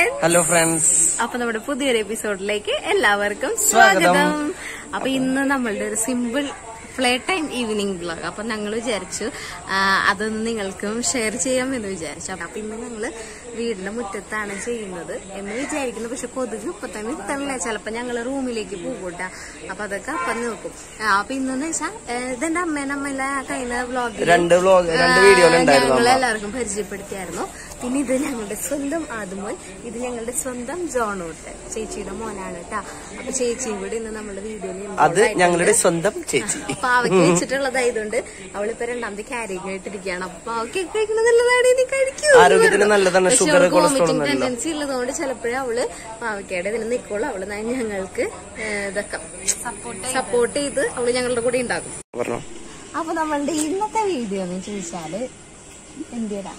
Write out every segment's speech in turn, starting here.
Friends hello friends അപ്പൊ നമ്മുടെ പുതിയൊരു എപ്പിസോഡിലേക്ക് എല്ലാവർക്കും സ്വാഗതം. സ്വാഗതം അപ്പൊ ഇന്ന് നമ്മളുടെ ഒരു simple play time evening blog അപ്പൊ ഞങ്ങൾ വിചാരിച്ചു ആ, അതൊന്ന് നിങ്ങൾക്കും ഷെയർ ചെയ്യാം എന്ന് വിചാരിച്ചു അപ്പൊ ഇന്ന് ഞങ്ങള് വീടിന്റെ മുറ്റത്താണ് ചെയ്യുന്നത് എന്ന് വിചാരിക്കുന്നു പക്ഷെ കൊതുക് ഇപ്പൊ തന്നെ ഇത്തണില്ല ചിലപ്പോ ഞങ്ങള് റൂമിലേക്ക് പോകൂട്ട അപ്പൊ അതൊക്കെ അപ്പം നോക്കും ആ, അപ്പൊ ഇന്നെന്ന് വെച്ചാൽ ഇതെന്റെ അമ്മേനെ അമ്മയിലെ കഴിഞ്ഞ വ്ലോഗിൽ രണ്ട് vlog- രണ്ട് video ല് ഉണ്ടായിരുന്നു ഞങ്ങൾ അമ്മ. എല്ലാവർക്കും പരിചയപ്പെടുത്തിയായിരുന്നു പിന്നെ ഇത് ഞങ്ങളുടെ സ്വന്തം ആദ്യമോൻ ഇത് ഞങ്ങളുടെ സ്വന്തം ജോണോട്ട് ചേച്ചിയുടെ മോനാണ് കേട്ടാ അപ്പൊ ചേച്ചിയും കൂടി ഇന്ന് നമ്മുടെ വീഡിയോയിൽ അത് ഞങ്ങളുടെ സ്വന്തം ചേച്ചി പാവയ്ക്ക് വെച്ചിട്ടുള്ളതായതുകൊണ്ട് അവളിപ്പോ രണ്ടാമത്തെ ക്യാരി ആയിട്ടിരിക്കുകയാണ് അപ്പൊ പാവയ്ക്ക് കഴിക്കണതല്ലതാണ് നീ കഴിക്കൂ ആരോഗ്യത്തിന് നല്ലതാണ്. sugar, cholesterol ഒന്നും ഇല്ല. ടെൻഡൻസി ഉള്ളതുകൊണ്ട് ചിലപ്പോഴേ അവള് പാവയ്ക്കയുടെ ഇതിന് നിൽക്കുള്ളൂ അവള് ന- ഞങ്ങൾക്ക് ഏഹ്, ഇതൊക്കെ സപ്പോർട്ട് ചെയ്ത് അവള് ഞങ്ങളുടെ കൂടെ ഉണ്ടാകും പറഞ്ഞോ അപ്പൊ നമ്മളുടെ ഇന്നത്തെ വീഡിയോ എന്ന് ചോദിച്ചാല് എന്തിയടാ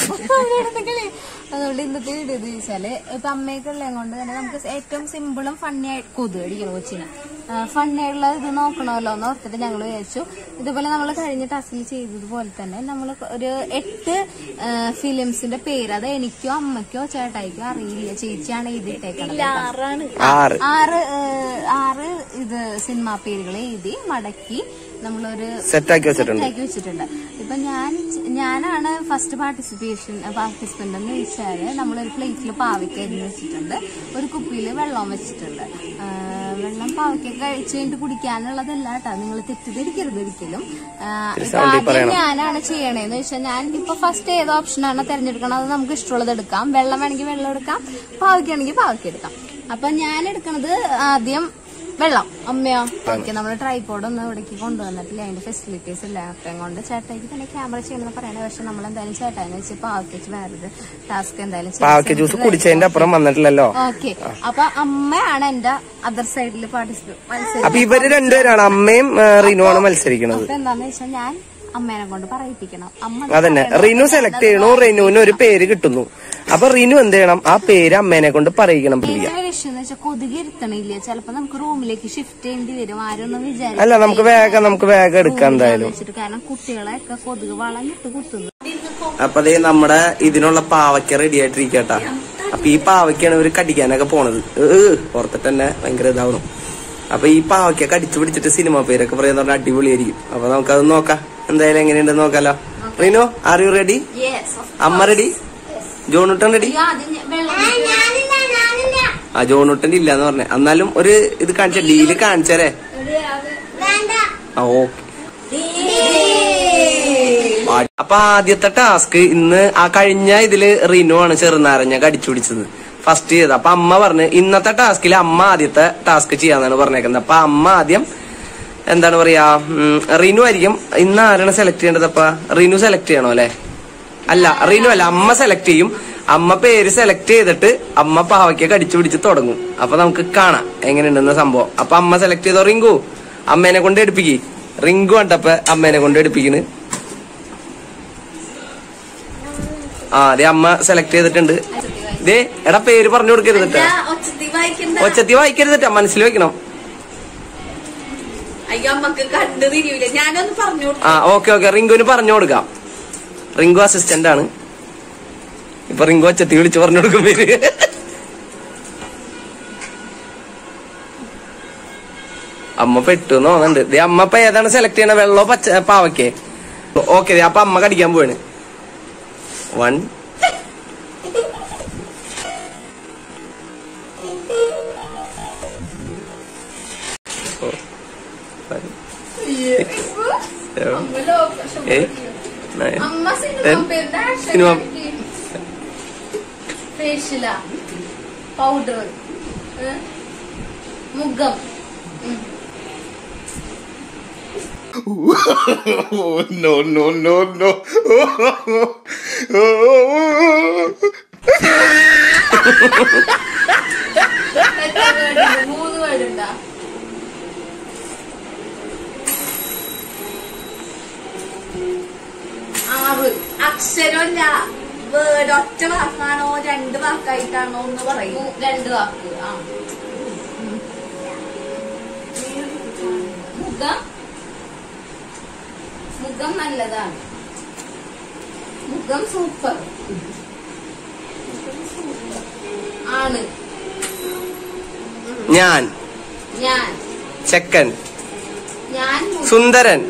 അതുകൊണ്ട് ഇന്നത്തെ വീഡിയോ എന്ന് ചോദിച്ചാല് ഇപ്പൊ അമ്മയൊക്കെ ഉള്ളത് കൊണ്ട് തന്നെ നമുക്ക് ഏറ്റവും സിമ്പിളും ഫണ്ണി ആയി കൊതു അടിക്കണം കൊച്ചിന് ഫണ്ണി ആയിട്ടുള്ള ഇത് നോക്കണമല്ലോ എന്ന് ഓർത്തിട്ട് ഞങ്ങൾ വിചാരിച്ചു ഇതുപോലെ നമ്മൾ കഴിഞ്ഞ ടാസ്കിൽ ചെയ്തതുപോലെ തന്നെ നമ്മൾ ഒരു എട്ട് ഫിലിംസിന്റെ പേര് അത് എനിക്കോ അമ്മയ്ക്കോ ചേട്ടായിക്കോ അറിയില്ല ചേച്ചിയാണ് എഴുതിയിട്ടേക്കണത് ആറ് ആറ് ഏഹ്, ആറ് ഇത് സിനിമാ പേരുകൾ എഴുതി മടക്കി നമ്മളൊരു സെറ്റാക്കി വെച്ചിട്ടുണ്ട് സെറ്റാക്കി വെച്ചിട്ടുണ്ട് ഇപ്പൊ ഞാൻ ഞാനാണ് ഫസ്റ്റ് പാർട്ടിസിപ്പേഷൻ പാർട്ടിസിപ്പന്റ് എന്ന് വെച്ചാല് നമ്മളൊരു പ്ലേറ്റിൽ പാവയ്ക്ക അരിഞ്ഞ് വെച്ചിട്ടുണ്ട് ഒരു കുപ്പിയിൽ വെള്ളം വെച്ചിട്ടുണ്ട് ആ, വെള്ളം പാവയ്ക്ക കഴിച്ചു കഴിഞ്ഞിട്ട് കുടിക്കാനുള്ളതല്ല കേട്ടോ നിങ്ങൾ തെറ്റിദ്ധരിക്കരുത് ഒരിക്കലും ആ, ഇപ്പൊ sound ൽ ആദ്യം പറയണം. ഞാനാണ് ചെയ്യണേന്ന് വെച്ചാൽ ഞാൻ ഇപ്പൊ ഫസ്റ്റ് ഏത് ഓപ്ഷനാണ് തിരഞ്ഞെടുക്കണത് അത് നമുക്ക് ഇഷ്ടമുള്ളത് എടുക്കാം വെള്ളം വേണമെങ്കിൽ വെള്ളം എടുക്കാം പാവയ്ക്കാണെങ്കിൽ പാവയ്ക്ക എടുക്കാം അപ്പൊ ഞാൻ എടുക്കണത് ആദ്യം വെള്ളം അമ്മയോ ഓക്കെ നമ്മൾ ട്രൈപോഡ് ഒന്നും ഇവിടേക്ക് കൊണ്ടുവന്നിട്ടില്ല അതിന്റെ ഫെസിലിറ്റീസ് ഇല്ല അത്രയും കൊണ്ട് ചേട്ടായിക്ക് തന്നെ ക്യാമറ ചെയ്യണമെന്ന് പറയണേ പക്ഷെ നമ്മൾ എന്തായാലും ചേട്ടായിന്ന് വെച്ച് പാവയ്ക്ക് വെച്ച് വേറൊരു ടാസ്ക് എന്തായാലും ചെയ്യാൻ പാവയ്ക്ക ജ്യൂസ് കുടിച്ചതിന്റെ അപ്പുറം വന്നിട്ടില്ലല്ലോ ഓക്കെ അപ്പൊ അമ്മയാണ് എന്റെ അതർ സൈഡിൽ പാർട്ടിസിപ്പേറ്റ് മത്സരം അപ്പൊ ഇവര് രണ്ടുപേരാണ് അമ്മയും ആ, റിനുവാണ് മത്സരിക്കുന്നത് അപ്പൊ എന്താന്ന് വെച്ചാൽ ഞാൻ അമ്മേനെ കൊണ്ട് പറയിപ്പിക്കണം അമ്മ അതന്നെ റിനു സെലക്ട് ചെയ്യണു റിനുവിന് ഒരു പേര് കിട്ടുന്നു അപ്പൊ റിനു എന്ത് ചെയ്യണം ആ പേര് അമ്മേനെ കൊണ്ട് പറയിക്കണം പ്രിയ ഏറ്റവും വിഷയം എന്ന് വെച്ചാൽ കൊതുക് ഇരുത്തണില്ല ചിലപ്പോ നമുക്ക് റൂമിലേക്ക് ഷിഫ്റ്റ് ചെയ്യേണ്ടി വരും ആരൊന്നും വിചാരിക്കും അല്ല നമുക്ക് വേഗം നമുക്ക് വേഗം എടുക്കാം എന്തായാലും വെച്ചിട്ട് കാരണം കുട്ടികളെയൊക്കെ കൊതുക് വളഞ്ഞിട്ട് കുത്തുന്നു അപ്പൊ അതേ നമ്മുടെ ഇതിനുള്ള പാവയ്ക്ക റെഡി ആയിട്ടിരിക്കട്ടാ അപ്പൊ ഈ പാവയ്ക്കാണ് ഇവര് കടിക്കാനൊക്കെ പോണത് ഏഹ് ഓർത്തിട്ട് തന്നെ ഭയങ്കര ഇതാവണം അപ്പൊ ഈ പാവയ്ക്ക കടിച്ചു പിടിച്ചിട്ട് സിനിമ പേരൊക്കെ പറയാന്ന് പറഞ്ഞാൽ അടിപൊളിയായിരിക്കും അപ്പൊ നമുക്കത് നോക്കാം എന്തായാലും എങ്ങനെയുണ്ടെന്ന് നോക്കാലോ റീനോ ആർ യു റെഡി അമ്മ റെഡി ജോണുട്ടൻ റെഡി ആ ജോണുട്ടൻ ഇല്ലാന്ന് പറഞ്ഞേ എന്നാലും ഒരു ഇത് കാണിച്ച ഡീല് കാണിച്ചേരേ ആ ഓക്കെ അപ്പൊ ആദ്യത്തെ ടാസ്ക് ഇന്ന് ആ കഴിഞ്ഞ ഇതില് റിനു ആണ് ചെറുനാരഞ്ഞ കടിച്ചു പിടിച്ചത് ഫസ്റ്റ് ചെയ്ത് അപ്പൊ അമ്മ പറഞ്ഞ് ഇന്നത്തെ ടാസ്കിൽ അമ്മ ആദ്യത്തെ ടാസ്ക് ചെയ്യാന്നാണ് പറഞ്ഞേക്കുന്നത് അപ്പൊ അമ്മ ആദ്യം എന്താണ് പറയാ ഉം, റിനു ആയിരിക്കും ഇന്ന് ആരാണ് സെലക്ട് ചെയ്യേണ്ടത് അപ്പൊ റിനു സെലക്ട് ചെയ്യണോ അല്ലെ അല്ല റിനു അല്ല അമ്മ സെലക്ട് ചെയ്യും അമ്മ പേര് സെലക്ട് ചെയ്തിട്ട് അമ്മ പാവയ്ക്ക് കടിച്ചു പിടിച്ച് തുടങ്ങും അപ്പൊ നമുക്ക് കാണാം എങ്ങനെയുണ്ടെന്ന സംഭവം അപ്പൊ അമ്മ സെലക്ട് ചെയ്തോ റിങ്കു അമ്മേനെ കൊണ്ട് എടുപ്പിക്ക് റിങ്കു കണ്ടപ്പോ അമ്മേനെ കൊണ്ട് എടുപ്പിക്കണ് ആ അതെ അമ്മ സെലക്ട് ചെയ്തിട്ടുണ്ട് ദേ എടാ പേര് പറഞ്ഞു കൊടുക്കരുത് ട്ടോ. ഒച്ചത്തി വായിക്കരുത് മനസ്സിൽ വെക്കണം അയ്യോ അമ്മക്ക് കണ്ടു തിരിയൂല ഞാനൊന്ന് പറഞ്ഞു കൊടുത്തു ആ ഓക്കെ ഓക്കെ റിങ്കുവിന് പറഞ്ഞു കൊടുക്കാം റിങ്കു അസിസ്റ്റന്റ് ആണ് ഇപ്പൊ റിങ്കു ഒച്ചത്തി വിളിച്ച് പറഞ്ഞു കൊടുക്കും പേര് അമ്മ പെട്ടു എന്ന് തോന്നുന്നുണ്ട് ദേ അമ്മ ഇപ്പൊ ഏതാണ് സെലക്ട് ചെയ്യണ വെള്ളോ പച്ച പാവയ്ക്കേ ഓക്കെ അപ്പൊ അമ്മ കടിക്കാൻ പോവാണ് വൺ eight, nine, അമ്മ ten. സിനിമ സിനിമ ഫേഷ്യല പൗഡർ മുഖം Oh, no, no, no, no. എത്ര വേർഡുണ്ട് മൂന്ന് വേർഡുണ്ടാ ആറ് അക്ഷരമല്ല വേർഡ് ഒറ്റ വാക്കാണോ രണ്ട് വാക്കായിട്ടാണോ എന്ന് പറയൂ മൂ- രണ്ട് വാക്ക് ആ മുഖം മുഖം നല്ലതാണ് മുഖം സൂപ്പർ ആണ് ഞാൻ ഞാൻ ചെക്കൻ ഞാൻ മു- സുന്ദരൻ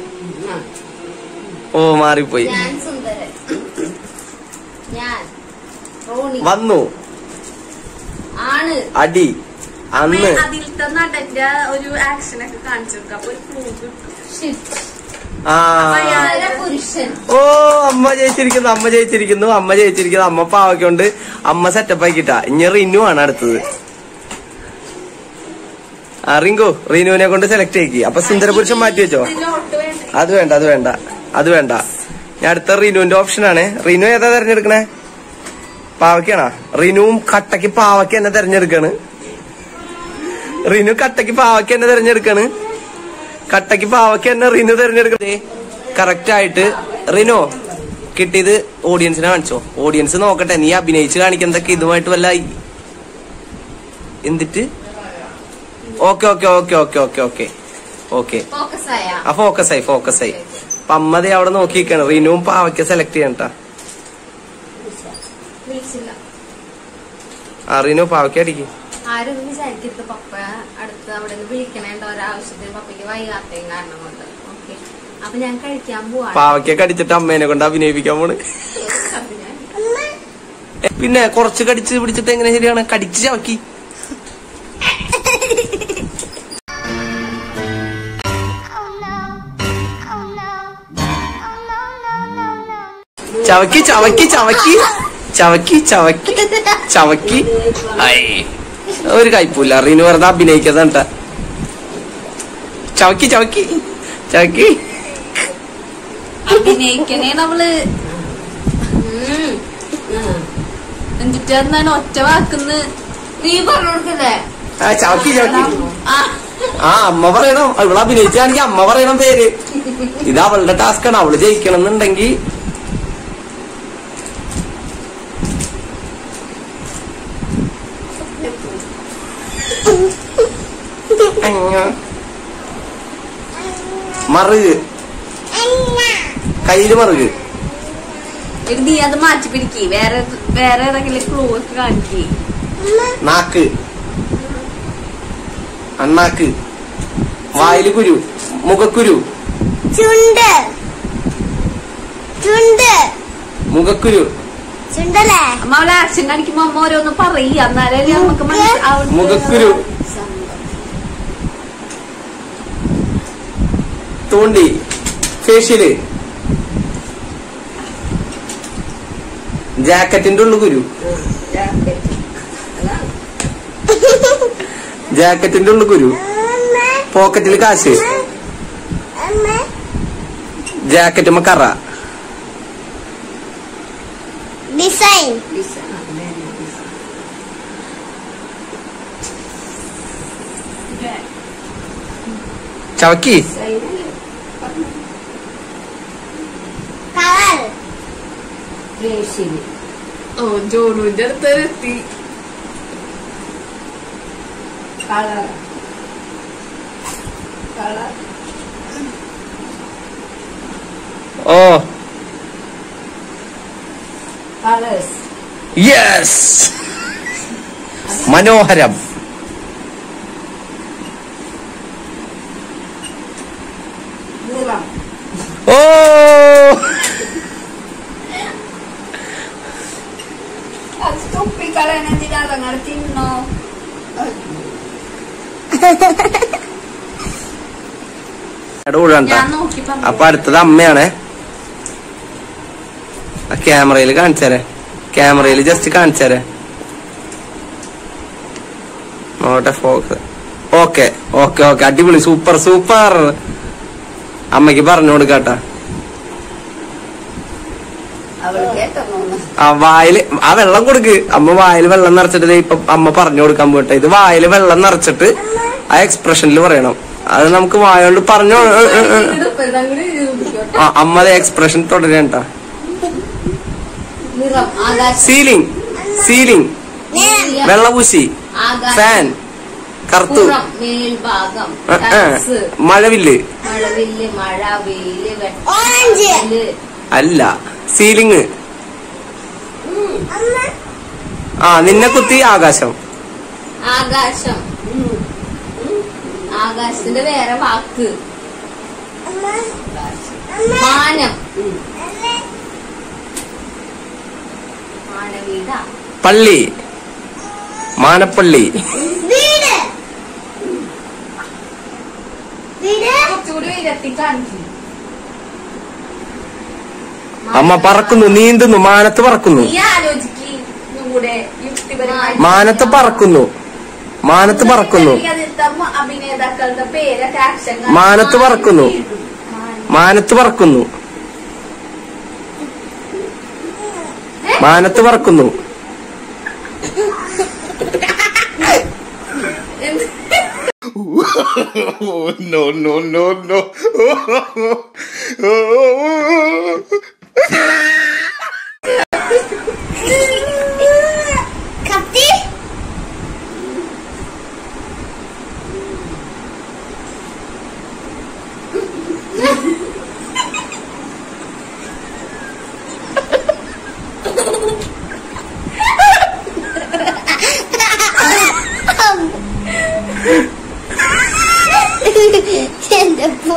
ഓ മാറിപ്പോയി ഞാൻ സുന്ദരൻ ഞാൻ റോണി വന്നു ആണ് അടി അന്ന് അതിലത്തെ നടന്റെ ഒരു ആക്ഷൻ ഒക്കെ കാണിച്ചു കൊടുക്കുക അപ്പൊ ഒരു ക്ലൂ കിട്ടും ഷിറ്റ്. ആ സുന്ദര പുരുഷൻ ഓ അമ്മ ജയിച്ചിരിക്കുന്നു അമ്മ ജയിച്ചിരിക്കുന്നു അമ്മ ജയിച്ചിരിക്കുന്നു അമ്മ പാവയ്ക്കൊണ്ട് അമ്മ സെറ്റപ്പ് ആക്കിട്ടാ ഇനി റിനു ആണ് അടുത്തത് ആ റിങ്കു റിനുവിനെ കൊണ്ട് സെലക്ട് ആക്കി അപ്പൊ സുന്ദരപുരുഷൻ മാറ്റി വെച്ചോ ഇതിലോട്ട് വേണ്ടേ അത് വേണ്ട അത് വേണ്ട അത് വേണ്ട ഞാൻ അടുത്ത റിനുവിന്റെ ഓപ്ഷൻ ആണ് റിനു ഏതാ തെരഞ്ഞെടുക്കണേ പാവയ്ക്കാണോ റിനുവും കട്ടക്ക് പാവയ്ക്ക് എന്നെ തെരഞ്ഞെടുക്കാണ് റിനു കട്ടക്ക് പാവയ്ക്ക് എന്നെ തെരഞ്ഞെടുക്കാണ് കട്ടക്ക് പാവയ്ക്ക് എന്നെ റിനു തെരഞ്ഞെടുക്കണേ കറക്റ്റ് ആയിട്ട് റിനു കിട്ടിയത് ഓഡിയൻസിനെ കാണിച്ചോ ഓഡിയൻസ് നോക്കട്ടെ നീ അഭിനയിച്ച് കാണിക്കുന്നതൊക്കെ ഇതുമായിട്ട് വല്ല ആയി. എന്നിട്ട് okay okay okay okay okay okay okay focus ആയ ആ ഫോക്കസ് ആയി ഫോക്കസ് ആയി അപ്പൊ അമ്മതേ അവിടെ നോക്കിയിരിക്കാണ് റിനുവും പാവയ്ക്ക് സെലക്ട് ചെയ്യണ്ട വിളിച്ചില്ല ആ റിനു പാവയ്ക്ക് അടിക്ക് ആരും വിചാരിക്കരുത് പപ്പ അടുത്ത് അവിടെ നിന്ന് വിളിക്കണേണ്ട ഒരാവശ്യത്തിന് പപ്പയ്ക്ക് വൈകാത്തയും കാരണം കൊണ്ട് ഓക്കെ അപ്പൊ ഞാൻ കഴിക്കാൻ പോവാണ് പാവയ്ക്കൊക്കെ അടിച്ചിട്ട് അമ്മേനെ കൊണ്ട് അഭിനയിപ്പിക്കാൻ പോണ് അപ്പൊ ഞാൻ ഏ, പിന്നെ കുറച്ച് കടിച്ച് പിടിച്ചിട്ട് എങ്ങനെ ശരിയാണ് കടിച്ച് ചവക്കി ചവക്കി ചവക്കി ചവക്കി ചവക്കി ചവക്കി ചവക്കി ഐ ഒരു കയ്പൂല റീന് വെറുതെ അഭിനയിക്കുന്നണ്ട ചവക്കി ചവക്കി ചവക്കി അഭിനയിക്കണേ നമ്മള് ഉം. എന്നിട്ട് എന്താണ് ഒറ്റ വാക്കുന്ന് നീ പറഞ്ഞു കൊടുക്കല്ലേ ആ ചവക്കി ചവക്കി ആ ആ അമ്മ പറയണം ഇവിടെ അഭിനയിച്ചാണെങ്കിൽ അമ്മ പറയണം പേര് ഇത് അവളുടെ ടാസ്ക് ആണ് അവള് ജയിക്കണം എന്നുണ്ടെങ്കിൽ മറുക് കയ്യില് മറുക് ഇത് നീ അത് മാറ്റി പിടിക്ക് വേറെ വേറെ ഏതെങ്കിലും ക്ലൂ ഒക്കെ കാണിക്ക് നാക്ക് അണ്ണാക്ക് വായില് കുരു മുഖക്കുരു ചുണ്ട് ചുണ്ട് മുഖക്കുരു ചുണ്ടല്ലേ അമ്മ അവളെ ആക്ഷൻ കാണിക്കുമ്പോ അമ്മ ഓരോന്ന് പറയ എന്നാലേ നമുക്ക് മനസ്സിലാവും മുഖക്കുരു തോണ്ടി ഫേഷ്യല് ജാക്കറ്റിന്റെ ഉള്ളു കുരു ജാക്കറ്റിന്റെ ഉള്ളു കുരു പോക്കറ്റിൽ കാശ് ജാക്കറ്റുമ്മ കറ ഡിസൈൻ ചവക്കി കളർ ഓ ജോണുവിന്റെ അടുത്ത് എത്തി ഓ യെസ് മനോഹരം ഓ തുപ്പിക്കളയണെന്തിനാ അതങ്ങനെ തിന്നോ ഇടകൂടണ്ട ഞാൻ നോക്കി പറഞ്ഞു അപ്പൊ അടുത്തത് അമ്മയാണേ ആ ക്യാമറയിൽ കാണിച്ചേരെ ക്യാമറയിൽ ജസ്റ്റ് കാണിച്ചേരെ നോട്ടെ ഫോക്കസ് ഓക്കെ ഓക്കെ ഓക്കെ അടിപൊളി സൂപ്പർ സൂപ്പർ അമ്മയ്ക്ക് പറഞ്ഞു കൊടുക്കാട്ടാ ആ വായില് ആ വെള്ളം കൊടുക്ക് അമ്മ വായിൽ വെള്ളം നിറച്ചിട്ട് ദേ ഇപ്പൊ അമ്മ പറഞ്ഞു കൊടുക്കാൻ പോട്ടെ ഇത് വായിൽ വെള്ളം നിറച്ചിട്ട് ആ എക്സ്പ്രഷനിൽ പറയണം അത് നമുക്ക് വായോണ്ട് പറഞ്ഞു ആ അമ്മ എക്സ്പ്രഷൻ തുടരണ്ട നിറം ആകാശം സീലിംഗ് സീലിംഗ് വെള്ളപൂശി ഫാൻ കറുത്തു പുറം മേൽഭാഗം ആ, ആ. ടച്ച് മഴവില്ല് മഴവില്ല് മഴ വെയില് ഓറഞ്ച്. വെട്ടല് അല്ല സീലിംഗ് ആ നിന്നെ കുത്തി ആകാശം ആകാശം ആകാശത്തിന്റെ വേറെ വാക്ക് മാനം മാനവീട പള്ളി മാനപ്പള്ളി വീട് വീട് കുറച്ചുകൂടി ഉയർത്തി കാണിക്കും അമ്മ പറക്കുന്നു നീന്തുന്നു മാനത്ത് പറക്കുന്നു നീ ആലോചിക്ക് കൂടെ യുക്തിപരമായി മാനത്ത് പറക്കുന്നു മാനത്ത് പറക്കുന്നു അതിലത്തെ മ- അഭിനേതാക്കളുടെ പേരൊക്കെ ആക്ഷൻ മാനത്ത് പറക്കുന്നു മാനത്ത് പറക്കുന്നു മാനത്ത് പറക്കുന്നു Oh, no, no, no, no. കത്തി എന്റെ പോ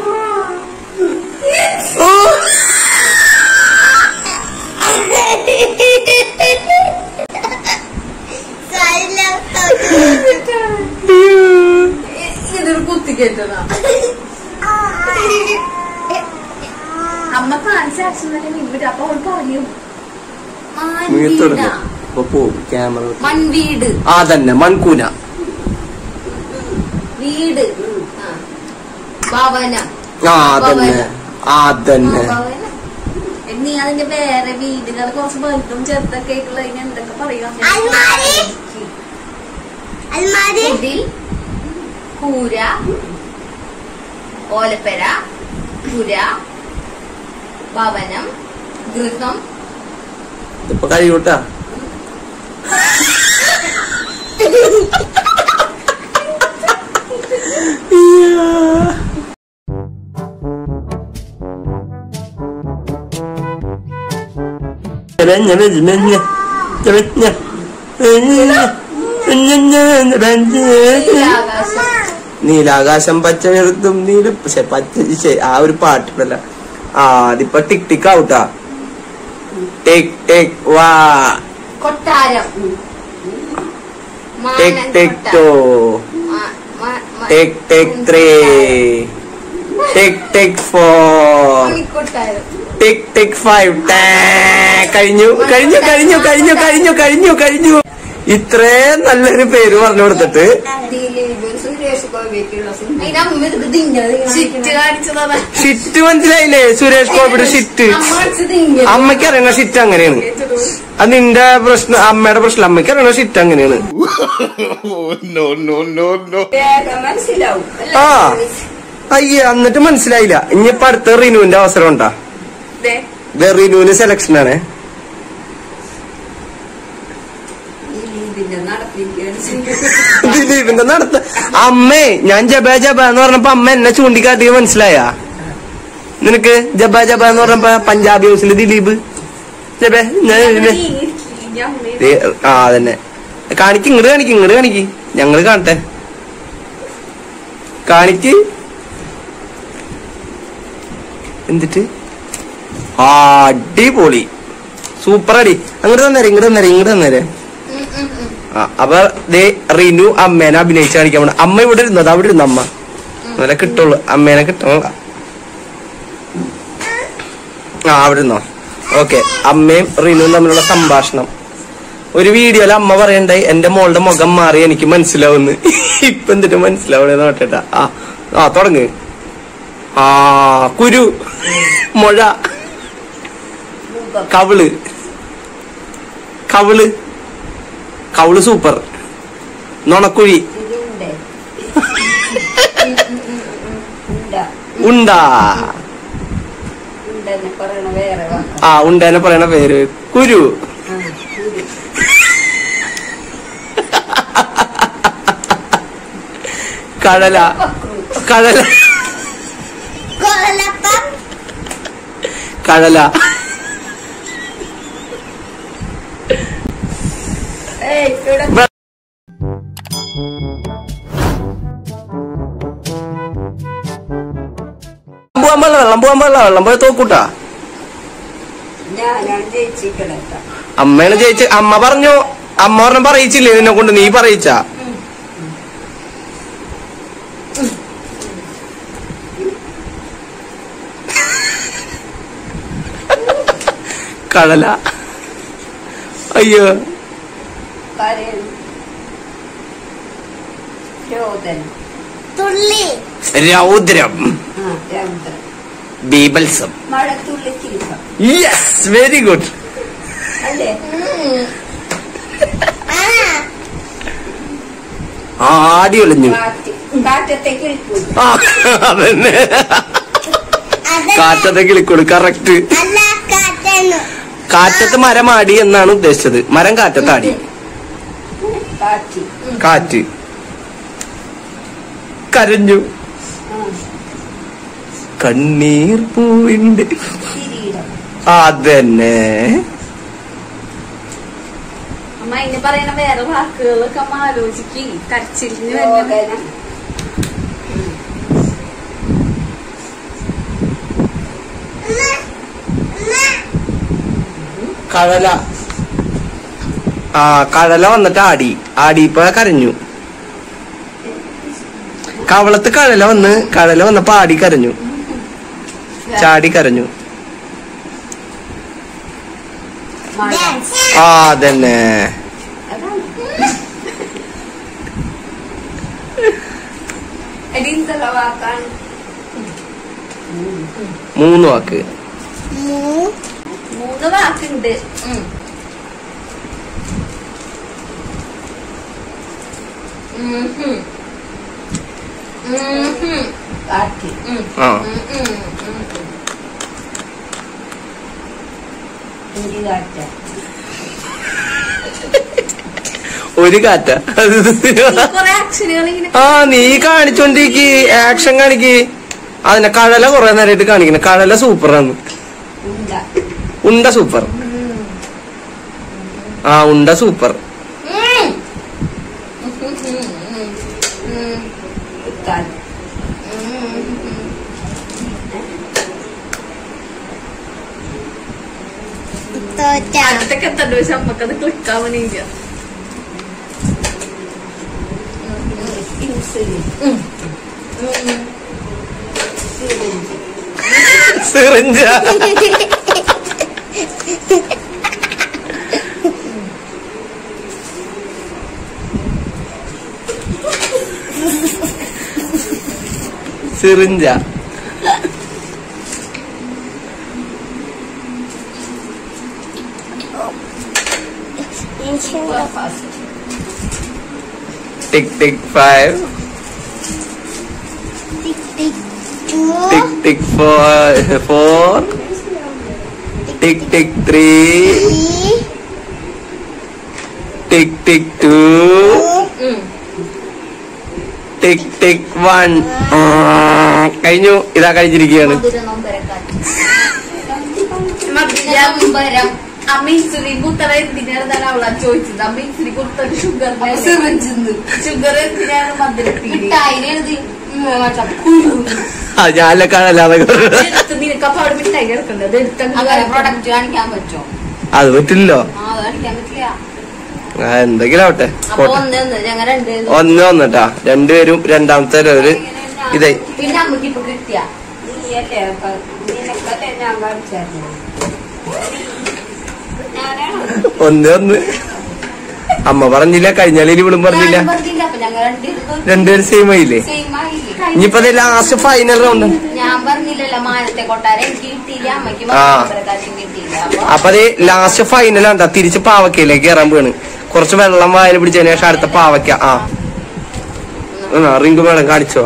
ഇതൊരു കുത്തിക്കേറ്റതാ അമ്മ കാണിച്ച ആക്ഷൻ തന്നെ വീട് അപ്പൊ അവൾ പറയും മീത്തെടുക്ക അപ്പൊ പോവും ക്യാമറ മൺവീട് ആ തന്നെ മൺകൂന വീട് ആ. ഭവനം ആ അതന്നെ ആ തന്നെ ഭവനം നീ അതിന്റെ വേറെ വീടുകൾ കുറച്ച് വലുതും ചെറുതൊക്കെ ആയിട്ടുള്ള അതിന് എന്തൊക്കെ പറയാം അൽമാരി. അൽമാരി കുടിൽ കൂര ഓലപ്പെര പുര ഭവനം ഗൃഹം ഇപ്പൊ കഴിയൂട്ടാ നീലാകാശം നീലാകാശം പച്ച നിറത്തും നീല ശ്ശെ, പച്ച ശ്ശെ, ആ ഒരു പാട്ടുണ്ടല്ല ആ അതിപ്പോ ടിക് ടിക് ഔട്ടാ ടിക് ടിക് വാ കൊട്ടാരം ടിക് ടിക് ടു മാ- മാ- മാ- tick tick three tick tick four മണിക്കൊട്ടാരം ടിക് ടിക് ഫൈവ് കഴിഞ്ഞു കഴിഞ്ഞു കഴിഞ്ഞു കഴിഞ്ഞു കഴിഞ്ഞു കഴിഞ്ഞു കഴിഞ്ഞു ഇത്രയും നല്ലൊരു പേര് പറഞ്ഞു കൊടുത്തിട്ട് ദിലീപ് സുരേഷ് ഗോപിക്കുള്ള സിനിമ അതിന്റെ അമ്മ ഇത് തിന്നത് ചിറ്റ് കാണിച്ചതാ ഷിറ്റ് മനസ്സിലായില്ലേ സുരേഷ് ഗോപിയുടെ ഷിറ്റ് അമ്മ അടിച്ച് തിന്നത് അമ്മയ്ക്ക് അറിയണ ഷിറ്റ് അങ്ങനെയാണ് അത് നിന്റെ പ്രശ്നം അമ്മയുടെ പ്രശ്നം അമ്മയ്ക്ക് അറിയണ ഷിറ്റ് അങ്ങനെയാണ് Oh, no, no, no, no. മനസ്സിലാവും ആ അയ്യ എന്നിട്ട് മനസ്സിലായില്ല ഇനിയിപ്പൊ അടുത്ത റിനുവിന്റെ അവസരം ഉണ്ടാ ഇത് റിനുവിന് സെലക്ഷൻ ആണ് ദിലീപിന്റെ നടപ്പിരിക്കുകയാണ് ദിലീപിന്റെ നടത്ത അമ്മേ ഞാൻ ജബ ജബ എന്ന് പറഞ്ഞപ്പോ അമ്മ എന്നെ ചൂണ്ടിക്കാട്ടിയ മനസ്സിലായ നിനക്ക് ജബ ജബ എന്ന് പറഞ്ഞപ്പോ പഞ്ചാബി ഹൗസിലെ ദിലീപ് ജബ ഞാൻ ഇതിനെ- ദേ, ആ അതന്നെ കാണിക്ക് ഇങ്ങോട്ട് കാണിക്ക് ഇങ്ങോട്ട് കാണിക്ക് ഞങ്ങള് കാണട്ടെ കാണിക്ക് എന്നിട്ട് ആ അടിപൊളി സൂപ്പർ അടി അങ്ങോട്ട് തന്നേരെ ഇങ്ങോട്ട് തന്നേരെ ഇങ്ങോട്ട് തന്നേരെ ആ അപ്പൊ ദേ റിനു അമ്മേനെ അഭിനയിച്ച് കാണിക്കാൻ പോണ അമ്മ ഇവിടെ ഇരുന്നത് അവിടെ ഇരുന്നു അമ്മ അങ്ങനെ കിട്ടുള്ളൂ അമ്മേനെ കിട്ടുള്ള ആ അവിടെ ഇരുന്നോ ഓക്കെ അമ്മയും റിനുവും തമ്മിലുള്ള സംഭാഷണം ഒരു വീഡിയോയിൽ അമ്മ പറയണ്ടായി എന്റെ മോളുടെ മുഖം മാറി എനിക്ക് മനസ്സിലാവുന്ന് ഇപ്പൊ എന്തിട്ട് മനസ്സിലാവണേ നോട്ടേട്ടാ ആ ആ തുടങ്ങ് ആ കുരു മുഴ കവിള് കവിള് കവിള് സൂപ്പർ നൊണക്കുഴി ഇതിന്റെ ഉണ്ട ഉണ്ടാ ഉണ്ടെന്ന് പറയണ വേറെ വാക്ക് ആ ഉണ്ടേനെ പറയണ പേര് കുരു ആ, കുരു. കഴല കഴല കൊലപ്പം കഴല ഇവിടെ പോകാൻ പാടില്ല വെള്ളം പോകാൻ പാടില്ല വെള്ളം പോയി തോക്കൂട്ടാ ഞാനാണ് ജയിച്ചിക്കണേട്ടാ അമ്മയാണ് ജയിച്ച അമ്മ പറഞ്ഞു അമ്മ പറഞ്ഞു പറയിച്ചില്ലേ നിന്നെ കൊണ്ട് നീ പറയിച്ചാ കടല അയ്യോ കരയും രോദനം തുള്ളി രൗദ്രം ആ രൗദ്രം ബീബൽസം മഴത്തുള്ളി ചിരിക്കം യെസ് വെരി ഗുഡ് അല്ലേ ആ ആടി ഒളിഞ്ഞു കാറ്റ് കാറ്റത്തെ കിളിക്കൂല ആ അതന്നെ അത് കാറ്റത്തെ കിളിക്കൊടു കറക്റ്റ് അല്ല കാറ്റാണ് കാറ്റത്ത് മരം ആടി എന്നാണ് ഉദ്ദേശിച്ചത് മരം കാറ്റത്താടി കാറ്റ് കാറ്റ് കരഞ്ഞു കണ്ണീർ പൂവിന്റെ കിരീടം അതന്നെ അമ്മ ഇനി പറയുന്ന വേറെ വാക്കുകളൊക്കെ അമ്മ ആലോചിക്ക് കരച്ചിലിന് വരുന്ന രോദനം കഴല ആ കഴല വന്നിട്ട് ആടി ആടിയപ്പോ കരഞ്ഞു കവളത്ത് കഴല വന്ന് കഴല വന്നപ്പോ ആടി കരഞ്ഞു ചാടി കരഞ്ഞു മഴ ഡാൻസ് ആ അതന്നെ എടി എന്തുള്ള വാക്കാണ് മൂന്ന് വാക്ക് മൂ മൂന്ന് വാക്കുണ്ട് ഉം. ഉം ഹും. ഉം ഹും. കാറ്റ് ഉം. ആ ഉം ഉം. ഉം. ഒരു കാറ്റ ഒരു കാറ്റ ഈ കുറെ അക്ഷരങ്ങൾ ഇങ്ങനെ ആ നീ കാണിച്ചോണ്ടിരിക്ക് ആക്ഷൻ കാണിക്ക് അതിനെ കഴല കുറെ നേരമായിട്ട് കാണിക്കണേ കഴല സൂപ്പറാണ് ഉണ്ട ഉണ്ട സൂപ്പർ ആ ഉണ്ട സൂപ്പർ ഉം. ഉം ഉം ഉം. ഉം. കുത്താൻ തോറ്റ അടുത്തൊക്കെ എത്തണ്ട പക്ഷെ നമ്മക്കത് ക്ലിക്ക് ആവണില്ല insulin syringe syringe syringe tick tick five tick tick two tick tick four four tick tick three tick tick two tick tick one കഴിഞ്ഞു ഇതാ കഴിഞ്ഞിരിക്കുകയാണ് മധുരം അമ്മ ഇൻസുലിൻ കുത്തറ എന്തിനാണ് അവളാ ചോദിച്ചത് അമ്മ ഇൻസുലിൻ കുത്തത് ഷുഗർ ഷുഗർ എന്തിനാണ് മധുരത്തിന് ആ ഞാനല്ല കാണല്ലാതെ എടുത്ത് നിനക്ക് അപ്പൊ അവിടെ മിഠായി കിടക്കണ്ടത് അത് എടുത്തങ്ങ് പ്രൊഡക്റ്റ് കാണിക്കാൻ പറ്റുമോ അത് പറ്റില്ലല്ലോ ആ അത് കാണിക്കാൻ പറ്റില്ല ആ, എന്തെങ്കിലും ആവട്ടെ അപ്പൊ പോട്ടെ ഒന്ന് ഒന്ന് ഞങ്ങൾ രണ്ട് ഒന്ന് വന്നിട്ടാ രണ്ടുപേരും രണ്ടാമത്തെ ഒരു ഇതേ പിന്നെ അമ്മക്ക് ഇപ്പൊ കിട്ടിയ നീയല്ലേ അപ്പൊ നിനക്കല്ലേ ഞാൻ കാണിച്ചായിരുന്നു ഞാനാണ് ഒന്ന് ഒന്ന് അമ്മ പറഞ്ഞില്ല കഴിഞ്ഞാലും ഇവളും പറഞ്ഞില്ല ഞാൻ പറഞ്ഞില്ല അപ്പൊ ഞങ്ങൾ രണ്ടിരുന്നു രണ്ടുപേരും സെയിം ആയില്ലേ സെയിം ആയില്ലേ ഇനിയിപ്പോ ലാസ്റ്റ് ഫൈനൽ റൗണ്ട് ഞാൻ പറഞ്ഞില്ലല്ലോ മാനത്തെ കൊട്ടാരം എനിക്ക് കിട്ടിയില്ല അമ്മയ്ക്ക് ആ. പ്രകാശം കിട്ടിയില്ല അപ്പൊ അപ്പൊ അത് ലാസ്റ്റ് ഫൈനൽ ആണ്ടാ തിരിച്ച് പാവക്കയിലേക്ക് കയറാൻ പോണ് കുറച്ച് വെള്ളം വായന പിടിച്ചതിന് ശേഷം അടുത്ത പാവയ്ക്ക ആ ആ, റിങ്കു മേഡം കാണിച്ചോ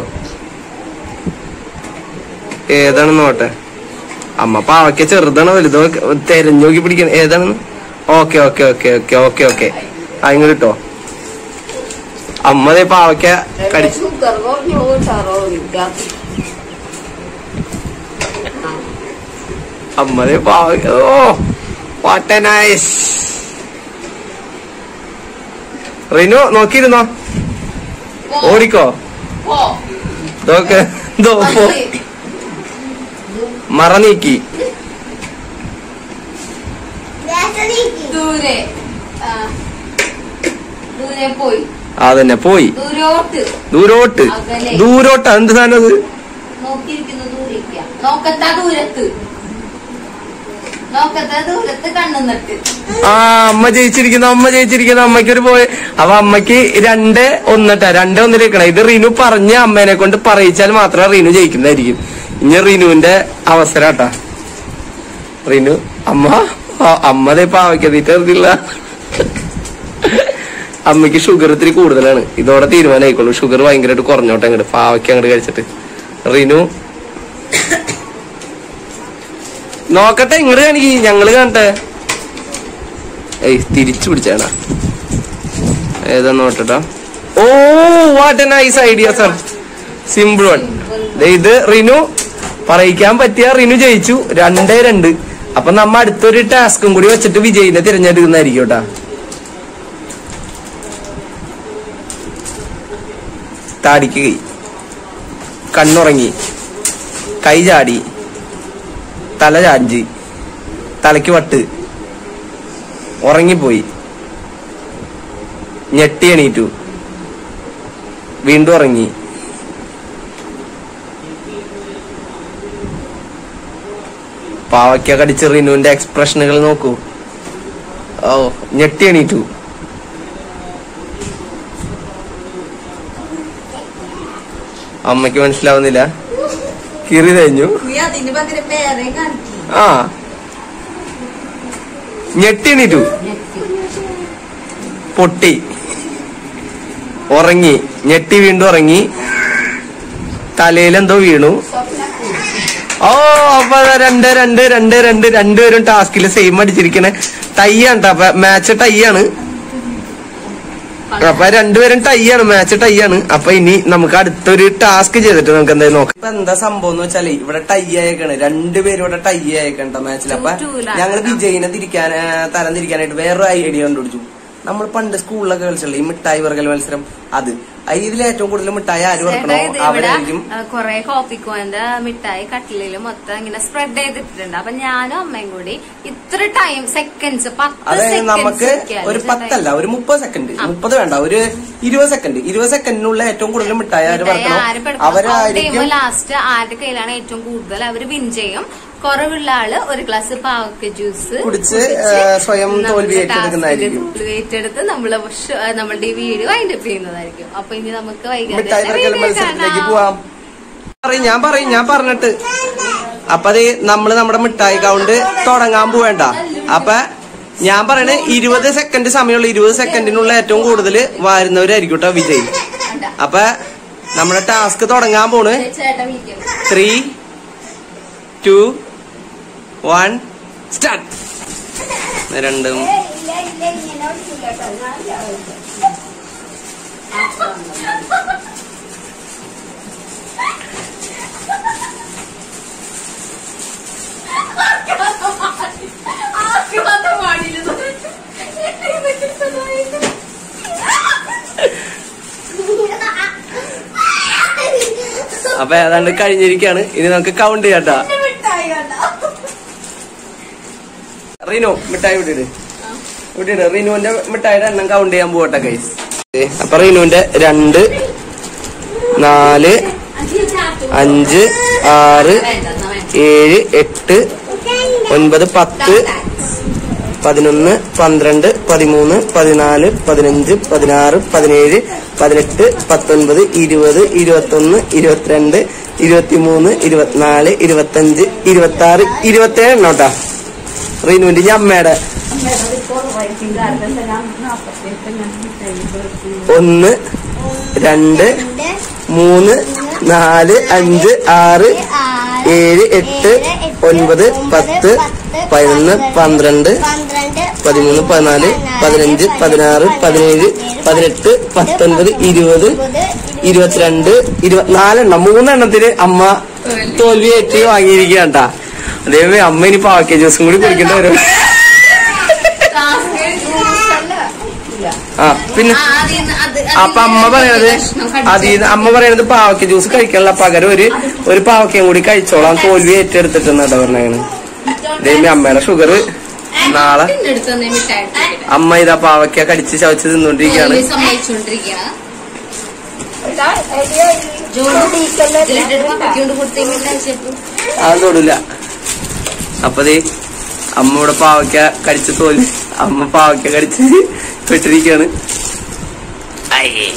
ഏതാണ് നോട്ടെ അമ്മ പാവയ്ക്ക ചെറുതാണോ വലുതോ തെരഞ്ഞു നോക്കി പിടിക്കണം ഏതാണ് okay okay okay okay okay okay ആ ഇങ്ങോട്ട് കിട്ടോ അമ്മ ദേ പാവയ്ക്ക കടിച്ചു ഷുഗർ കുറഞ്ഞു സാറോ വിദ്യാർത്ഥി അമ്മ ദേ പാവയ്ക്ക ഓ വാട്ട് നൈസ് റിനു നോക്കിയിരുന്നോ ഓടിക്കോ പോ നോക്ക് ഇതോ പോ മറ നീക്കി ദൂരെ ആ. ദൂരെ പോയി അതന്നെ പോയി ദൂരോട്ട് ദൂരോട്ട് അകലെ. ദൂരോട്ട് എന്ത് സാധനം അത് നോക്കിയിരിക്കുന്ന ദൂരേക്ക നോക്കത്താ ദൂരത്ത് നോക്കത്താ ദൂരത്ത് കണ്ണുന്നിട്ട് ആ അമ്മ ജയിച്ചിരിക്കുന്നു അമ്മ ജയിച്ചിരിക്കുന്നു അമ്മയ്ക്ക് ഒരു പോയി അപ്പൊ അമ്മയ്ക്ക് രണ്ട് ഒന്നിട്ടാ രണ്ട് ഒന്നിലേക്കണം ഇത് റിനു പറഞ്ഞ അമ്മേനെ കൊണ്ട് പറയിച്ചാൽ മാത്രമേ റിനു ജയിക്കുന്നതായിരിക്കും ഇനി റിനുവിന്റെ അവസരാട്ടാ റിനു അമ്മ ആ, അമ്മ ദേ പാവയ്ക്കതിട്ട് അറിയില്ല അമ്മയ്ക്ക് ഷുഗർ ഇത്തിരി കൂടുതലാണ് ഇതോടെ തീരുമാനമായിക്കോളൂ ഷുഗർ ഭയങ്കരമായിട്ട് കുറഞ്ഞോട്ടെ അങ്ങോട്ട് പാവയ്ക്ക് അങ്ങോട്ട് കഴിച്ചിട്ട് റിനു നോക്കട്ടെ ഇങ്ങോട്ട് കാണിക്ക് ഞങ്ങള് കാണട്ടെ ഏയ് തിരിച്ചു പിടിച്ചാണ് ഏതാ നോട്ടട്ടോ oh what a nice idea sir simple one ഇത് റിനു പറയിക്കാൻ പറ്റിയ റിനു ജയിച്ചു രണ്ടേ രണ്ട് അപ്പൊ നമ്മ അടുത്തൊരു ടാസ്കും കൂടി വെച്ചിട്ട് വിജയിനെ തിരഞ്ഞെടുക്കുന്നതായിരിക്കും കേട്ടാ താടിക്ക് കൈ കണ്ണുറങ്ങി കൈ ചാടി തല ചാഞ്ചി തലയ്ക്ക് വട്ട് ഉറങ്ങിപ്പോയി ഞെട്ടി എണീറ്റു വീണ്ടും ഉറങ്ങി പാവയ്ക്ക കടിച്ച് റിനുവിന്റെ എക്സ്പ്രഷനുകൾ നോക്കൂ ഓ ഞെട്ടി എണീറ്റു അമ്മയ്ക്ക് മനസ്സിലാവുന്നില്ല കിറി തേഞ്ഞു നീ അതിന് പകരം വേറെ കാണിക്കും ആ ഞെട്ടി എണീറ്റു പൊട്ടി ഉറങ്ങി ഞെട്ടി വീണ്ടും ഉറങ്ങി തലയിലെന്തോ വീണു ഓ അപ്പൊ ദാ രണ്ട് രണ്ട് രണ്ട് രണ്ട് രണ്ടുപേരും ടാസ്കിൽ സെയിം അടിച്ചിരിക്കണേ ടൈയാണ് ട്ടോ. അപ്പൊ മാച്ച് ടൈയാണ് അപ്പൊ രണ്ടുപേരും ടൈയാണ് മാച്ച് ടൈയാണ് അപ്പൊ ഇനി നമുക്ക് അടുത്തൊരു ടാസ്ക് ചെയ്തിട്ട് നമുക്ക് എന്തായാലും നോക്കാം ഇപ്പൊ എന്താ സംഭവം എന്ന് വെച്ചാല് ഇവിടെ ടൈ ആയേക്കാണ് രണ്ടുപേരും ഇവിടെ ടൈ ആയേക്കണ്ട മാച്ചിൽ അപ്പൊ Two two ലാണ്. ഞങ്ങൾ വിജയിനെ തിരിക്കാൻ ആ, തരം തിരിക്കാനായിട്ട് വേറൊരു ഐഡിയ കണ്ടുപിടിച്ചു നമ്മൾ പണ്ട് സ്കൂളിലൊക്കെ കളിച്ചില്ലേ ഈ മിഠായി വർഗൽ മത്സരം അത് ആ, ഇതിൽ ഏറ്റവും കൂടുതൽ മിഠായി ആര് ചേട്ടാ വർക്കണോ ഇത് ഇവിടെ അവരായിരിക്കും കൊറേ കോപ്പിക്കോന്റെ മിഠായി കട്ടിലില് മൊത്തം ഇങ്ങനെ സ്പ്രെഡ് ചെയ്തിട്ടുണ്ട് അപ്പൊ ഞാനും അമ്മയും കൂടി ഇത്ര ടൈം സെക്കൻഡ്സ് പത്ത് അതായത് നമുക്ക് സെക്കൻഡ്സ് ഒരു പത്തല്ല ഒരു മുപ്പത് സെക്കൻഡ് മുപ്പത് വേണ്ട ഒരു ഇരുപത് സെക്കൻഡ് ഇരുപത് സെക്കൻഡിനുള്ള ഏറ്റവും കൂടുതൽ മിഠായി ആര് വർക്കണോ അവരായിരിക്കും ലാസ്റ്റ് ആരുടെ കയ്യിലാണ് ഏറ്റവും കൂടുതൽ അവര് വിൻ ചെയ്യും കുറവുള്ള ആള് ഒരു ഗ്ലാസ് പാവക്ക ജ്യൂസ് കുടിച്ച്, ഏ, സ്വയം തോൽവി ഏറ്റെടുക്കുന്നതായിരിക്കും. തോൽവി ഏറ്റെടുത്ത് നമ്മള് ഷ- നമ്മളുടെ ഈ വീഡിയോ വൈൻഡപ്പ് ചെയ്യുന്നതായിരിക്കും അപ്പൊ ഇനി നമുക്ക് വൈകാതെ മിഠായി തന്നെ വർക്കൽ video മത്സരത്തിലേക്ക് കാണാം. പോവാം പറയും ഞാൻ പറയും ഞാൻ പറഞ്ഞിട്ട് അപ്പൊ അത് നമ്മള് നമ്മുടെ മിഠായി കൗണ്ട് തുടങ്ങാൻ പോവേണ്ട അപ്പൊ ഞാൻ പറയണേ ഇരുപത് സെക്കൻഡ് സമയമുള്ള ഇരുപത് സെക്കൻഡിനുള്ള ഏറ്റവും കൂടുതൽ വാരുന്നവരായിരിക്കും കേട്ടോ വിജയ് അപ്പൊ നമ്മുടെ ടാസ്ക് തുടങ്ങാൻ പോണ് ചേട്ടൻ വിളിക്കണം ത്രീ ടു വൺ സ്റ്റാർട്ട് രണ്ടും അപ്പൊ ഏതാണ്ട് കഴിഞ്ഞിരിക്കാണ് ഇനി നമുക്ക് കൗണ്ട് ചെയ്യാട്ടാ റീനു മിഠായി വിട്ടിട് വിട്ടിട് റീനുവിന്റെ മിഠായിയുടെ എണ്ണം കൗണ്ട് ചെയ്യാൻ പോകട്ടെ കൈസ് അപ്പൊ റീനുവിന്റെ രണ്ട് നാല് അഞ്ച് ആറ് ഏഴ് എട്ട് ഒൻപത് പത്ത് പതിനൊന്ന് പന്ത്രണ്ട് പതിമൂന്ന് പതിനാല് പതിനഞ്ച് പതിനാറ് പതിനേഴ് പതിനെട്ട് പത്തൊൻപത് ഇരുപത് ഇരുപത്തൊന്ന് ഇരുപത്തിരണ്ട് ഇരുപത്തിമൂന്ന് ഇരുപത്തിനാല് ഇരുപത്തഞ്ച് ഇരുപത്തി ആറ് ഇരുപത്തേഴ് എണ്ണോട്ടാ റീനുവിന്റെ ഇനി അമ്മയുടെ ഒന്ന് രണ്ട് മൂന്ന് നാല് അഞ്ച് ആറ് ഏഴ് എട്ട് ഒൻപത് പത്ത് പതിനൊന്ന് പന്ത്രണ്ട് പന്ത്രണ്ട് പതിമൂന്ന് പതിനാല് പതിനഞ്ച് പതിനാറ് പതിനേഴ് പതിനെട്ട് പത്തൊൻപത് ഇരുപത് ഇരുപത്തിരണ്ട് ഇരുപത്തിനാലെണ്ണം മൂന്നെണ്ണത്തിന് അമ്മ തോൽവിയേറ്റ് വാങ്ങിയിരിക്കണ്ടാ അതേപോലെ അമ്മ ഇനി പാവയ്ക്ക ജ്യൂസും കൂടി കുടിക്കേണ്ടി വരും കഴിച്ചില്ല ആ പിന്നെ ആ, അതിന്ന് അത് അപ്പൊ അമ്മ പറയണത് കഷ്ണം കടിച്ച് അതിന്ന് അമ്മ പറയണത് പാവയ്ക്ക ജ്യൂസ് കഴിക്കാനുള്ള പകരം ഒരു ഒരു പാവയ്ക്കയും കൂടി കഴിച്ചോളാം തോൽവി ഏറ്റെടുത്തിട്ടെന്നാ പറഞ്ഞാണ് ദൈവം അമ്മയുടെ ഷുഗർ നാളെ പിന്നെ എടുത്ത് തന്നെ മിഠായി ഇട്ടിട്ട്. അമ്മ ഇതാ പാവയ്ക്ക കടിച്ച് ചവച്ച് തിന്നോണ്ടിരിക്കുകയാണ് തോൽവി സമ്മതിച്ചോണ്ടിരിക്കുകയാണ് ഇതാ, അയ്യോ, ജോലി ടീക്കല്ലേ ഇതിലിട്ടിട്ട് പപ്പയ്ക്ക് കൊണ്ട് കൊടുത്തെങ്കിൽ കഴിച്ചപ്പോ അത് തൊടില്ല അപ്പൊ ദേ അമ്മ ഇവിടെ പാവയ്ക്ക കടിച്ച് തോൽവി അമ്മ പാവയ്ക്ക കടിച്ച് പെട്ടിരിക്കുകയാണ് അയ്യേ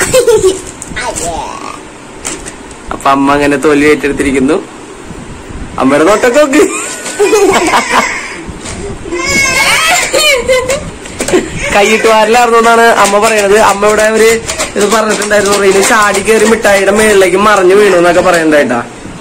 അപ്പൊ അമ്മ അങ്ങനെ തോൽവി ഏറ്റെടുത്തിരിക്കുന്നു അമ്മയുടെ നോട്ടൊക്കെ നോക്ക് കൈയിട്ട് വാരലായിരുന്നു എന്നാണ് അമ്മ പറയണത് അമ്മ ഇവിടെ ഒരു ഇത് പറഞ്ഞിട്ടുണ്ടായിരുന്നു റീന് ചാടി കയറി മിഠായിയുടെ മേളിലേക്ക് മറിഞ്ഞു വീണു എന്നൊക്കെ പറയുന്നുണ്ടായിട്ടാ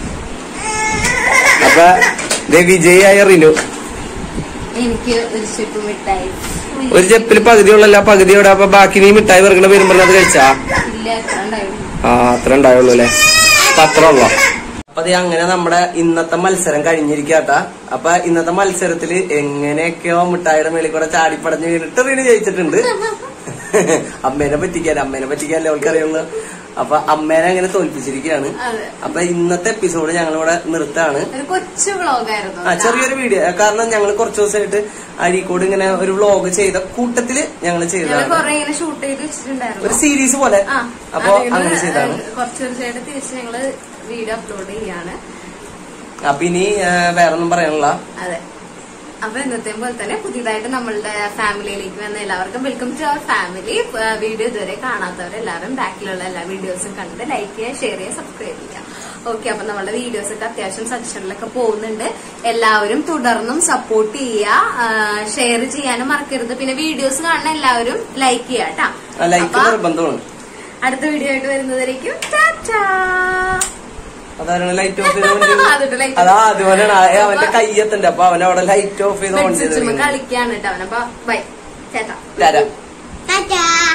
അപ്പൊ ദേ വിജയായ റിനു എനിക്ക് ഒരു ചുപ്പ് മിഠായി ഒരു ചെപ്പില് പകുതി ഉള്ളല്ല പകുതി ഇവിടെ അപ്പൊ ബാക്കി നീ മിഠായി വെറുക്കണ വരുമ്പോ അത് കഴിച്ചാ ഇല്ല എത്ര ഉണ്ടായിരുന്നു ആ അത്ര ഉണ്ടായുള്ളൂ അല്ലെ അപ്പൊ അത്ര ഉള്ളോ അപ്പൊ അത് അങ്ങനെ നമ്മുടെ ഇന്നത്തെ മത്സരം കഴിഞ്ഞിരിക്കാട്ടാ അപ്പൊ ഇന്നത്തെ മത്സരത്തില് എങ്ങനെയൊക്കെയോ മിഠായിയുടെ മേളിൽ കൂടെ ചാടിപ്പടഞ്ഞ് വീണിട്ട് റീന് ജയിച്ചിട്ടുണ്ട് അമ്മേനെ പറ്റിക്കാൻ അമ്മേനെ പറ്റിക്കാനല്ലേ അവൾക്കറിയുള്ളൂ അപ്പൊ അമ്മേനെ അങ്ങനെ തോൽപ്പിച്ചിരിക്കുകയാണ് അതെ. അപ്പൊ ഇന്നത്തെ എപ്പിസോഡ് ഞങ്ങളിവിടെ നിർത്താണ് ഒരു കൊച്ചു വ്ളോഗായിരുന്നു ആ ചെറിയൊരു വീഡിയോ കാരണം ഞങ്ങൾ കുറച്ച് ദിവസമായിട്ട് അരീക്കോട് ഇങ്ങനെ ഒരു വ്ളോഗ് ചെയ്ത കൂട്ടത്തില് ഞങ്ങൾ ഞങ്ങള് ചെയ്തതാണ് കൊറേ ഇങ്ങനെ ഷൂട്ട് ചെയ്ത് വെച്ചിട്ടുണ്ടായിരുന്നു ഒരു സീരീസ് പോലെ ആ അപ്പൊ അതിന് അങ്ങനെ ചെയ്താണ് കുറച്ച് ദിവസമായിട്ട് തിരിച്ച് ഞങ്ങള് വീഡിയോ അപ്ലോഡ് ചെയ്യാണ് അപ്പൊ ഇനി ആ, വേറൊന്നും പറയാനുള്ള അതെ അപ്പൊ ഇന്നത്തെ പോലെ തന്നെ പുതിയതായിട്ട് നമ്മളുടെ ഫാമിലിയിലേക്ക് വന്ന എല്ലാവർക്കും welcome to our family video ഇതുവരെ കാണാത്തവരെല്ലാവരും ബാക്കിലുള്ള എല്ലാ വീഡിയോസും കണ്ട് ലൈക്ക് ചെയ്യുക ഷെയർ ചെയ്യുക സബ്സ്ക്രൈബ് ചെയ്യുക ഓക്കെ അപ്പൊ നമ്മുടെ വീഡിയോസ് ഒക്കെ അത്യാവശ്യം സജഷനിലൊക്കെ പോകുന്നുണ്ട് എല്ലാവരും തുടർന്നും സപ്പോർട്ട് ചെയ്യുക ഷെയർ ചെയ്യാനും മറക്കരുത് പിന്നെ വീഡിയോസ് കാണുന്ന എല്ലാവരും ലൈക്ക് ചെയ്യുക കേട്ടാ ലൈക്ക് നിർബന്ധമാണ് അടുത്ത വീഡിയോ ആയിട്ട് വരുന്നതായിരിക്കും ടാറ്റാ അതാണ് ലൈറ്റ് ഓഫ് ചെയ്ത് അതുകൊണ്ട് light അതാ അതുപോലെയാണ് ആ, അവന്റെ കയ്യെത്തണ്ട അപ്പൊ അവൻ അവിടെ ലൈറ്റ് ഓഫ് ചെയ്ത് ഓൺ ബെഡ്സിറ്റുമ്പോ ചെയ്ത് കളിക്കാണ് കേട്ടോ അവനപ്പൊ ബൈ ചേട്ടാ തരാം ടാറ്റാ